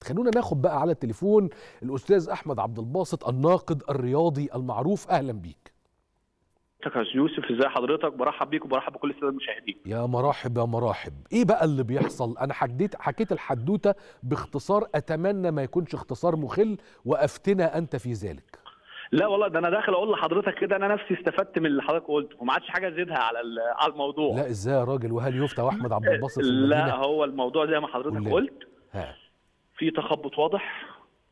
خلونا ناخد بقى على التليفون الاستاذ احمد عبد الباسط الناقد الرياضي المعروف اهلا بيك حضرتك يا أستاذ يوسف ازي حضرتك برحب بيك وبرحب بكل الساده المشاهدين يا مراحب يا مراحب ايه بقى اللي بيحصل انا حكيت حكيت الحدوته باختصار اتمنى ما يكونش اختصار مخل وافتنا انت في ذلك لا والله ده انا داخل اقول لحضرتك كده انا نفسي استفدت من اللي حضرتك قلته وما عادش حاجه ازيدها على ال- على الموضوع لا ازاي يا راجل وهل يفتى واحمد عبد الباسط في لا المدينه هو الموضوع زي ما قول حضرتك لنا. قلت ها في تخبط واضح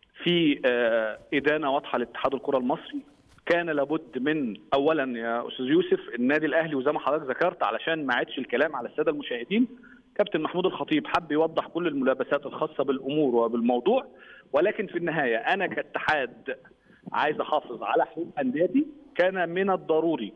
في آه، ادانه واضحه لاتحاد الكره المصري كان لابد من اولا يا استاذ يوسف النادي الاهلي وزي ما حضرتك ذكرت علشان ما عادش الكلام على الساده المشاهدين كابتن محمود الخطيب حب يوضح كل الملابسات الخاصه بالامور وبالموضوع ولكن في النهايه انا كاتحاد عايز احافظ على حقوق انديتي كان من الضروري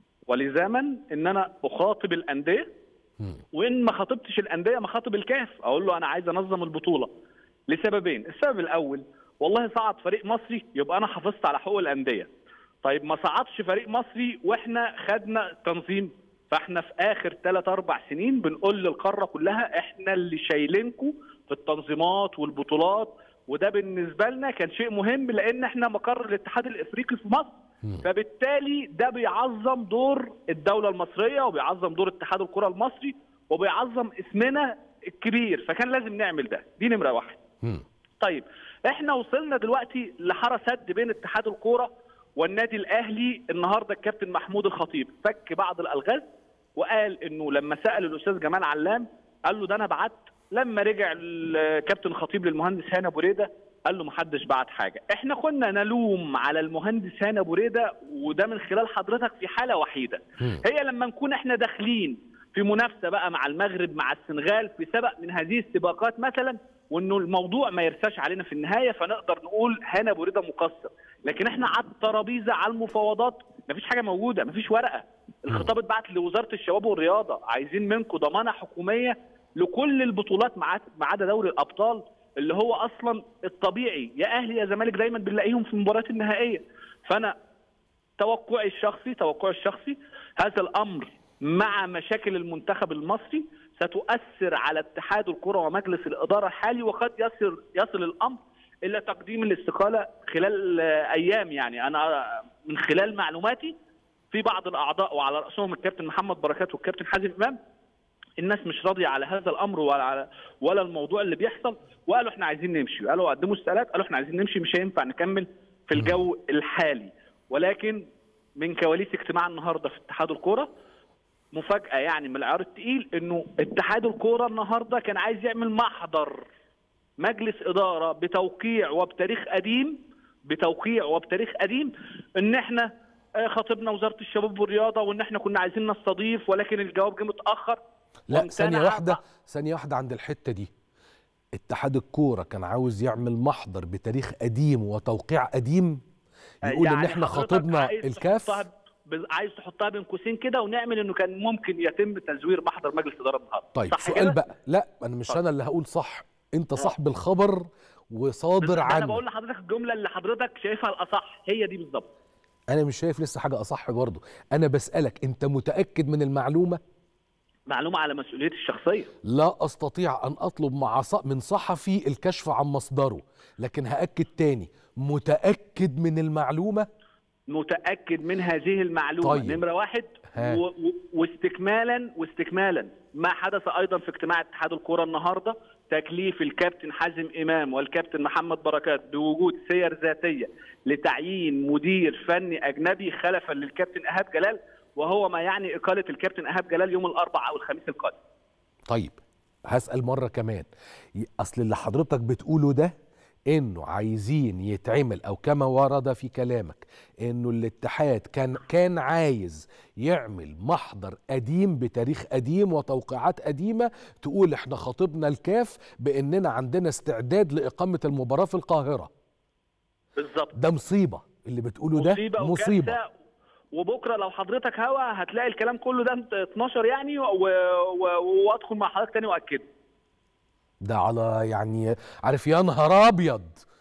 ولزاما ان انا اخاطب الانديه مم. وان ما خاطبتش الانديه ما خاطب الكاف اقول له انا عايز انظم البطوله لسببين السبب الاول والله صعد فريق مصري يبقى انا حافظت على حقوق الانديه طيب ما صعدش فريق مصري واحنا خدنا تنظيم فاحنا في اخر 3 4 سنين بنقول للقاره كلها احنا اللي شايلينكم في التنظيمات والبطولات وده بالنسبه لنا كان شيء مهم لان احنا مقر الاتحاد الافريقي في مصر مم. فبالتالي ده بيعظم دور الدوله المصريه وبيعظم دور اتحاد الكره المصري وبيعظم اسمنا الكبير فكان لازم نعمل ده دي نمره واحد مم. طيب احنا وصلنا دلوقتي لحاره سد بين اتحاد الكوره والنادي الاهلي النهارده الكابتن محمود الخطيب فك بعض الالغاز وقال انه لما سال الاستاذ جمال علام قال له ده انا بعت لما رجع الكابتن الخطيب للمهندس هاني ابو ريده قال له محدش بعت حاجه احنا كنا نلوم على المهندس هاني ابو ريده وده من خلال حضرتك في حاله وحيده مم. هي لما نكون احنا داخلين في منافسه بقى مع المغرب مع السنغال في سبق من هذه السباقات مثلا وانه الموضوع ما يرساش علينا في النهايه فنقدر نقول هنا ابو رضا مقصر لكن احنا على الترابيزه على المفاوضات مفيش حاجه موجوده مفيش ورقه الخطاب اتبعت لوزاره الشباب والرياضه عايزين منكم ضمانه حكوميه لكل البطولات ما عدا- ما عدا دوري الابطال اللي هو اصلا الطبيعي يا اهلي يا زمالك دايما بنلاقيهم في المباريات النهائيه فانا توقعي الشخصي توقعي الشخصي هذا الامر مع مشاكل المنتخب المصري ستؤثر على اتحاد الكره ومجلس الاداره الحالي وقد يصل يصل الامر الى تقديم الاستقاله خلال آه، ايام يعني انا آه، من خلال معلوماتي في بعض الاعضاء وعلى راسهم الكابتن محمد بركات والكابتن حازم امام الناس مش راضيه على هذا الامر ولا على ولا الموضوع اللي بيحصل وقالوا احنا عايزين نمشي قالوا قدموا استقالات قالوا احنا عايزين نمشي مش هينفع نكمل في الجو الحالي ولكن من كواليس اجتماع النهارده في اتحاد الكوره مفاجاه يعني من العيار التقيل انه اتحاد الكوره النهارده كان عايز يعمل محضر مجلس اداره بتوقيع وبتاريخ قديم بتوقيع وبتاريخ قديم ان احنا آه، خاطبنا وزاره الشباب والرياضه وان احنا كنا عايزين نستضيف ولكن الجواب جه متاخر لا وامتنع ثانيه واحده بقى. ثانيه واحده عند الحته دي اتحاد الكوره كان عاوز يعمل محضر بتاريخ قديم وتوقيع قديم يقول ان يعني احنا حضرتك خاطبنا عايز الكاف تحطها ب- عايز تحطها بين قوسين كده ونعمل انه كان ممكن يتم تزوير محضر مجلس اداره النهارده طيب صح سؤال كده؟ بقى لا انا مش اتفضل. انا اللي هقول صح انت صاحب الخبر وصادر بالظبط، انا عنه بقول لحضرتك الجمله اللي حضرتك شايفها الاصح هي دي بالظبط انا مش شايف لسه حاجه اصح برضه انا بسالك انت متاكد من المعلومه معلومه على مسؤوليتي الشخصيه لا استطيع ان اطلب مع ص- من صحفي الكشف عن مصدره لكن هاكد تاني متاكد من المعلومه متاكد من هذه المعلومه طيب. طيب. نمره واحد ها. و... و... واستكمالا واستكمالا ما حدث ايضا في اجتماع اتحاد الكره النهارده تكليف الكابتن حازم امام والكابتن محمد بركات بوجود سير ذاتيه لتعيين مدير فني اجنبي خلفا للكابتن ايهاب جلال وهو ما يعني اقاله الكابتن ايهاب جلال يوم الاربعاء او الخميس القادم طيب هسال مره كمان ي- اصل اللي حضرتك بتقوله ده انه عايزين يتعمل او كما ورد في كلامك انه الاتحاد كان كان عايز يعمل محضر قديم بتاريخ قديم وتوقيعات قديمه تقول احنا خاطبنا الكاف باننا عندنا استعداد لاقامه المباراه في القاهره بالظبط ده مصيبه اللي بتقوله ده مصيبه مصيبه وكارثة. وبكره لو حضرتك هوا هتلاقي الكلام كله ده 12 يعني و... و... وادخل مع حضرتك تاني واكده ده على يعني عارف يا نهار ابيض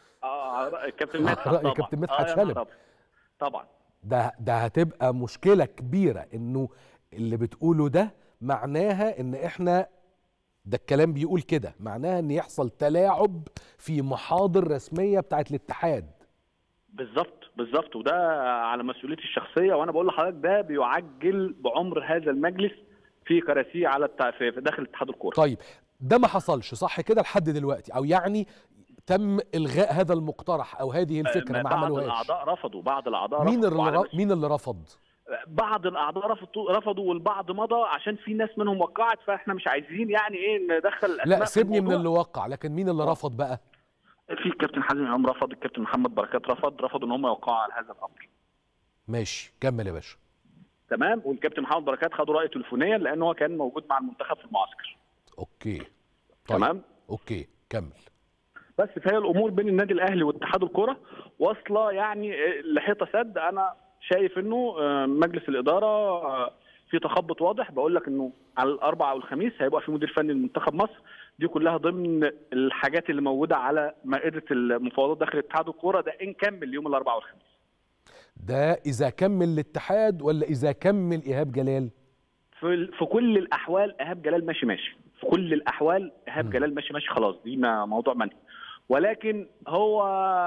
اه كابتن مدحت رأي طبعا كابتن مدحت آه، يا شلبي. نهار أبيض. طبعا ده ده هتبقى مشكله كبيره انه اللي بتقوله ده معناها ان احنا ده الكلام بيقول كده معناها ان يحصل تلاعب في محاضر رسميه بتاعت الاتحاد بالظبط بالظبط وده على مسؤوليتي الشخصيه وانا بقول لحضرتك ده بيعجل بعمر هذا المجلس في كراسيه على التع... في في داخل اتحاد الكوره طيب ده ما حصلش صح كده لحد دلوقتي او يعني تم الغاء هذا المقترح او هذه الفكره ما بعض عملوهاش الاعضاء رفضوا بعض الاعضاء مين رفضوا اللي وعلى ر... مين اللي رفض بعض الاعضاء رفضوا رفضوا والبعض مضى عشان في ناس منهم وقعت فاحنا مش عايزين يعني ايه ندخل الاسماء لا في سيبني من الموضوع. اللي وقع لكن مين اللي رفض بقى في الكابتن حازم امام رفض الكابتن محمد بركات رفض رفضوا ان هم يوقعوا على هذا الامر ماشي كمل يا باشا تمام والكابتن محمد بركات خدوا راي تليفونيا لان هو كان موجود مع المنتخب في المعسكر اوكي طيب. تمام اوكي كمل بس فهي الامور بين النادي الاهلي واتحاد الكره واصله يعني لحيطه سد انا شايف انه آه، مجلس الاداره آه، في تخبط واضح بقول لك انه على الاربعاء او الخميس هيبقى في مدير فني لمنتخب مصر دي كلها ضمن الحاجات اللي موجوده على مائده المفاوضات داخل اتحاد الكوره ده ان كمل يوم الاربعاء والخميس ده اذا كمل الاتحاد ولا اذا كمل ايهاب جلال في في كل الاحوال ايهاب جلال ماشي ماشي في كل الاحوال ايهاب م. جلال ماشي ماشي خلاص دي ما موضوع منهي ولكن هو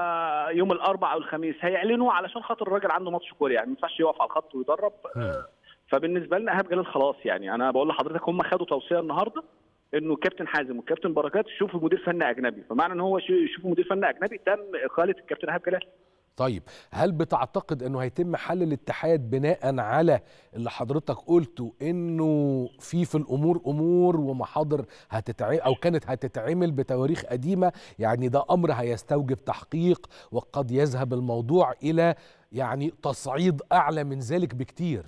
يوم الاربعاء او الخميس هيعلنوا علشان خاطر الراجل عنده ماتش كوري يعني ما ينفعش يقف على الخط ويدرب مم. فبالنسبه لنا ايهاب جلال خلاص يعني انا بقول لحضرتك هم خدوا توصيه النهارده انه الكابتن حازم والكابتن بركات يشوفوا مدير فني اجنبي فمعنى ان هو شو- يشوفوا مدير فني اجنبي تم اقاله الكابتن ايهاب جلال طيب هل بتعتقد انه هيتم حل الاتحاد بناء على اللي حضرتك قلته انه في في الامور امور ومحاضر هتتع او كانت هتتعمل بتواريخ قديمه يعني ده امر هيستوجب تحقيق وقد يذهب الموضوع الى يعني تصعيد اعلى من ذلك بكتير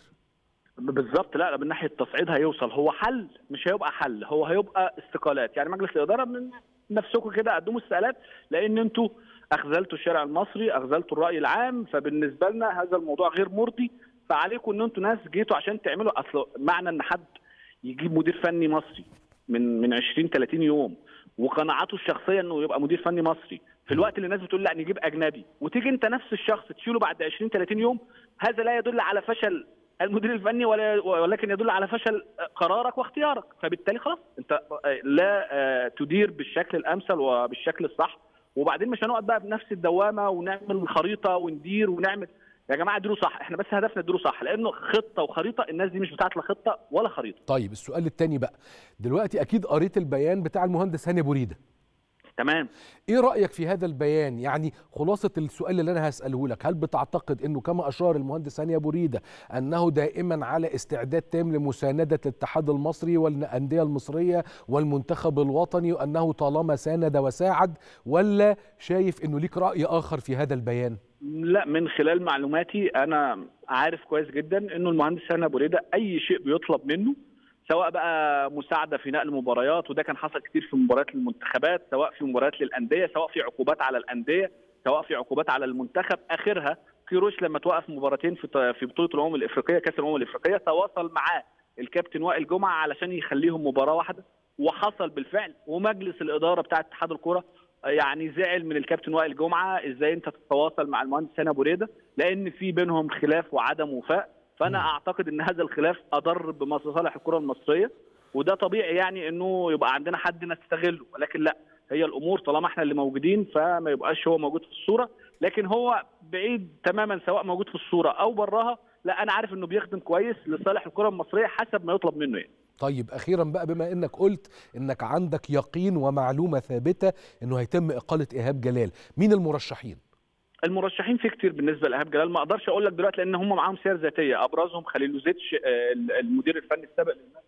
بالظبط لا لا، من ناحيه التصعيد هيوصل هو حل مش هيبقى حل هو هيبقى استقالات يعني مجلس الاداره من نفسكم كده قدموا استقالات لان انتوا اخذلتوا الشارع المصري اخذلتوا الراي العام فبالنسبه لنا هذا الموضوع غير مرضي فعليكم ان انتوا ناس جيتوا عشان تعملوا اصل معنى ان حد يجيب مدير فني مصري من من 20 30 يوم وقناعاته الشخصيه انه يبقى مدير فني مصري في الوقت اللي الناس بتقول لا نجيب اجنبي وتيجي انت نفس الشخص تشيله بعد 20 30 يوم هذا لا يدل على فشل المدير الفني ولا ولكن يدل على فشل قرارك واختيارك فبالتالي خلاص انت لا آه، تدير بالشكل الامثل وبالشكل الصح وبعدين مش هنقعد بقى بنفس الدوامه ونعمل خريطه وندير ونعمل يا جماعه اديروا صح احنا بس هدفنا اديروا صح لانه خطه وخريطه الناس دي مش بتاعت لا خطه ولا خريطه طيب السؤال التاني بقى دلوقتي اكيد قريت البيان بتاع المهندس هاني بوريده تمام ايه رايك في هذا البيان يعني خلاصه السؤال اللي انا هساله لك هل بتعتقد انه كما اشار المهندس هاني ابو ريده انه دائما على استعداد تام لمسانده الاتحاد المصري والانديه المصريه والمنتخب الوطني وانه طالما ساند وساعد ولا شايف انه ليك راي اخر في هذا البيان لا من خلال معلوماتي انا عارف كويس جدا انه المهندس هاني ابو ريده اي شيء بيطلب منه سواء بقى مساعده في نقل مباريات وده كان حصل كتير في مباريات المنتخبات سواء في مباريات للانديه سواء في عقوبات على الانديه سواء في عقوبات على المنتخب اخرها كيروش لما توقف مباراتين في في بطوله الامم الافريقيه كاس الامم الافريقيه تواصل معاه الكابتن وائل جمعه علشان يخليهم مباراه واحده وحصل بالفعل ومجلس الاداره بتاع اتحاد الكوره يعني زعل من الكابتن وائل جمعه ازاي انت تتواصل مع المهندس هاني ابو ريده لان في بينهم خلاف وعدم وفاء فانا مم. اعتقد ان هذا الخلاف اضر بمصالح الكره المصريه وده طبيعي يعني انه يبقى عندنا حد نستغله ولكن لا هي الامور طالما احنا اللي موجودين فما يبقاش هو موجود في الصوره لكن هو بعيد تماما سواء موجود في الصوره او براها لا انا عارف انه بيخدم كويس لصالح الكره المصريه حسب ما يطلب منه يعني طيب اخيرا بقى بما انك قلت انك عندك يقين ومعلومه ثابته انه هيتم اقاله ايهاب جلال مين المرشحين المرشحين في كتير بالنسبه لايهاب جلال ما اقدرش اقول لك دلوقتي لان هم معاهم سير ذاتيه ابرزهم خليلوزيتش آه، المدير الفني السابق للنادي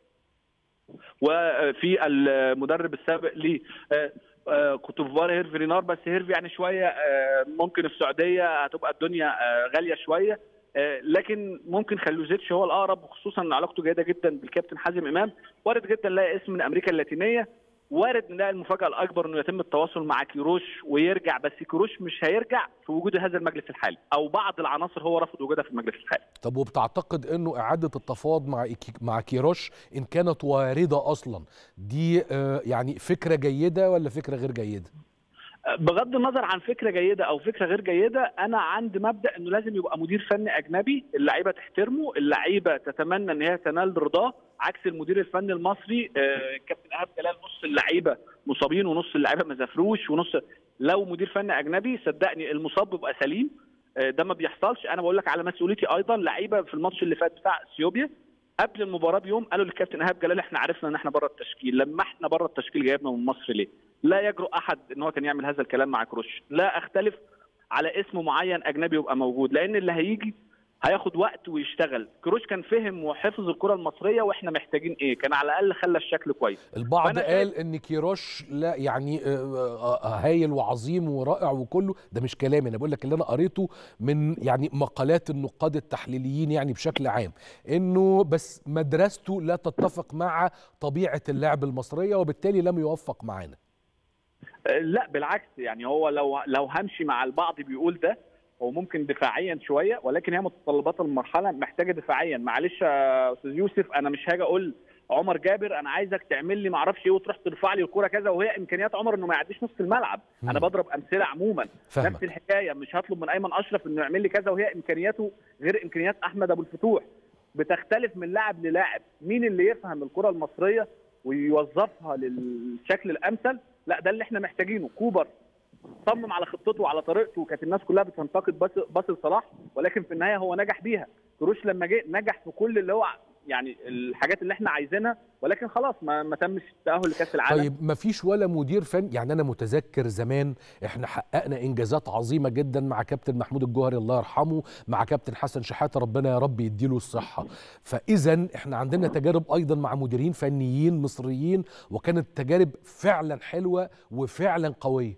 وفي المدرب السابق ل كوتوفوار هيرفي رينار بس هيرفي يعني شويه آه، ممكن في السعوديه هتبقى الدنيا آه، غاليه شويه آه، لكن ممكن خلوزيتش هو الاقرب وخصوصا ان علاقته جيده جدا بالكابتن حازم امام وارد جدا نلاقي اسم من امريكا اللاتينيه وارد نلاقي المفاجاه الاكبر انه يتم التواصل مع كيروش ويرجع بس كيروش مش هيرجع في وجود هذا المجلس الحالي او بعض العناصر هو رفض وجودها في المجلس الحالي طب وبتعتقد انه اعاده التفاوض مع إيكي- مع كيروش ان كانت وارده اصلا دي آه، يعني فكره جيده ولا فكره غير جيده بغض النظر عن فكره جيده او فكره غير جيده انا عندي مبدا انه لازم يبقى مدير فني اجنبي اللعيبه تحترمه اللعيبه تتمنى ان هي تنال رضاه عكس المدير الفني المصري آه، كابتن ايهاب جلال نص اللعيبه مصابين ونص اللعيبه ما زافروش ونص لو مدير فني اجنبي صدقني المصاب بيبقى سليم آه، ده ما بيحصلش انا بقول لك على مسؤوليتي ايضا لعيبه في الماتش اللي فات بتاع اثيوبيا قبل المباراه بيوم قالوا للكابتن ايهاب جلال احنا عرفنا ان احنا بره التشكيل لما احنا بره التشكيل جايبنا من مصر ليه لا يجرؤ احد ان هو كان يعمل هذا الكلام مع كروش لا اختلف على اسم معين اجنبي يبقى موجود لان اللي هيجي هياخد وقت ويشتغل كروش كان فهم وحفظ الكره المصريه واحنا محتاجين ايه كان على الاقل خلى الشكل كويس البعض فأنا قال ان كيروش لا يعني آه، آه، آه، هايل وعظيم ورائع وكله ده مش كلامي انا بقول لك اللي انا قريته من يعني مقالات النقاد التحليليين يعني بشكل عام انه بس مدرسته لا تتفق مع طبيعه اللعب المصريه وبالتالي لم يوفق معانا آه، لا بالعكس يعني هو لو لو همشي مع البعض بيقول ده هو ممكن دفاعيا شويه ولكن هي متطلبات المرحله محتاجه دفاعيا معلش يا استاذ يوسف انا مش هاجي اقول عمر جابر انا عايزك تعمل لي معرفش ايه وتروح ترفع لي الكوره كذا وهي امكانيات عمر انه ما يعديش نص الملعب انا مم. بضرب امثله عموما فاهمك. نفس الحكايه مش هطلب من ايمن اشرف انه يعمل لي كذا وهي امكانياته غير امكانيات احمد ابو الفتوح بتختلف من لاعب للاعب مين اللي يفهم الكره المصريه ويوظفها للشكل الامثل لا ده اللي احنا محتاجينه كوبر صمم على خطته وعلى طريقته وكانت الناس كلها بتنتقد باص باص لصلاح ولكن في النهايه هو نجح بيها كروش لما جه نجح في كل اللي هو يعني الحاجات اللي احنا عايزينها ولكن خلاص ما, ما تمش التاهل لكاس العالم طيب ما فيش ولا مدير فن يعني انا متذكر زمان احنا حققنا انجازات عظيمه جدا مع كابتن محمود الجوهري الله يرحمه مع كابتن حسن شحاته ربنا يا رب يديله الصحه فاذا احنا عندنا تجارب ايضا مع مديرين فنيين مصريين وكانت تجارب فعلا حلوه وفعلا قويه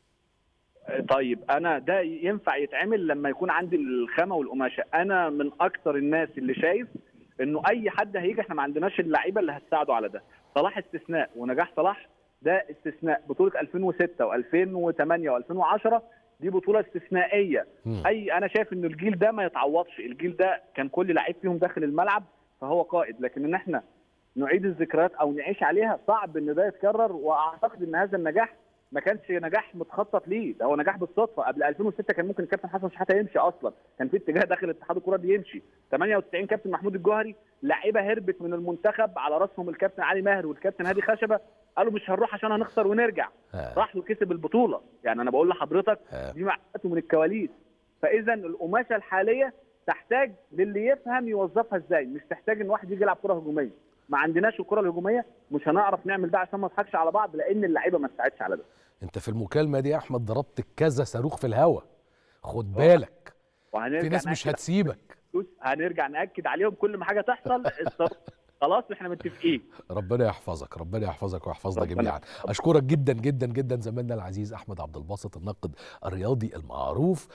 طيب انا ده ينفع يتعمل لما يكون عندي الخامه والقماشه انا من اكتر الناس اللي شايف انه اي حد هيجي احنا ما عندناش اللعيبه اللي هتساعده على ده صلاح استثناء ونجاح صلاح ده استثناء بطوله 2006 و2008 و2010 دي بطوله استثنائيه مم. اي انا شايف ان الجيل ده ما يتعوضش الجيل ده كان كل لعيب فيهم داخل الملعب فهو قائد لكن ان احنا نعيد الذكريات او نعيش عليها صعب ان ده يتكرر واعتقد ان هذا النجاح ما كانش نجاح متخطط ليه ده هو نجاح بالصدفه قبل 2006 كان ممكن الكابتن حسن شحاته يمشي اصلا كان في اتجاه داخل اتحاد الكره دي يمشي 98 كابتن محمود الجوهري لعيبه هربت من المنتخب على راسهم الكابتن علي ماهر والكابتن هادي خشبه قالوا مش هنروح عشان هنخسر ونرجع آه. راح وكسب البطوله يعني انا بقول لحضرتك آه. دي معلوماته من الكواليس فاذا القماشه الحاليه تحتاج للي يفهم يوظفها ازاي مش تحتاج ان واحد يجي يلعب كره هجوميه ما عندناش الكره الهجوميه مش هنعرف نعمل ده عشان ما نضحكش على بعض لان اللعيبه ما تساعدش على ده انت في المكالمه دي يا احمد ضربت كذا صاروخ في الهوا خد بالك وهنرجع في ناس مش نأكد- هتسيبك هنرجع ناكد عليهم كل ما حاجه تحصل الصاروخ خلاص احنا متفقين ربنا يحفظك ربنا يحفظك ويحفظنا ربنا جميعا اشكرك جدا جدا جدا زميلنا العزيز احمد عبد الباسط الناقد الرياضي المعروف